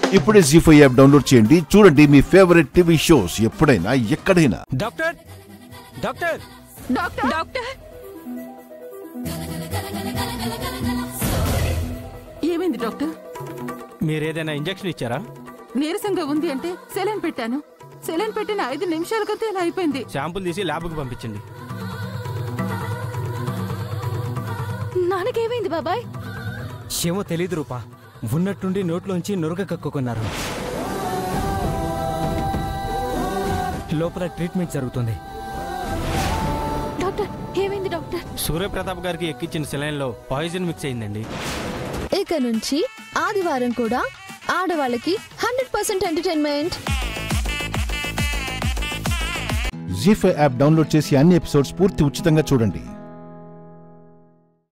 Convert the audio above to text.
ఇప్పుడే G five app download చేయండి చూడండి మీ ఫేవరెట్ టీవీ షోస్ ఎప్పుడైనా ఎక్కడైనా డాక్టర్ డాక్టర్ డాక్టర్ డాక్టర్ ఏమైంది డాక్టర్ మీరు ఏదైనా ఇంజెక్షన్ ఇచ్చారా నీరసంగా ఉంది అంటే సెలైన్ పెట్టాను సెలైన్ పెట్టిన ఐదు నిమిషాలకంతా ఇలా అయిపోయింది శాంపుల్ తీసి ల్యాబ్కి పంపించండి నాన్నకేమైంది బాబాయ్ ఏమో తెలీదు రూపా ఉన్నట్టుండి నోట్లోంచి నురగ కక్కుకున్నారు లోపల ట్రీట్మెంట్ జరుగుతుంది డాక్టర్ ఏమైంది డాక్టర్ సూర్యప్రతాప్ గారికి ఎక్కించిన సెలైన్లో పాయిజన్ మిక్స్ అయిందండి ఇక నుంచి ఆదివారం కూడా ఆడవాళ్ళకి hundred percent entertainment Zee five app download చేసి అన్ని ఎపిసోడ్స్ పూర్తి ఉచితంగా చూడండి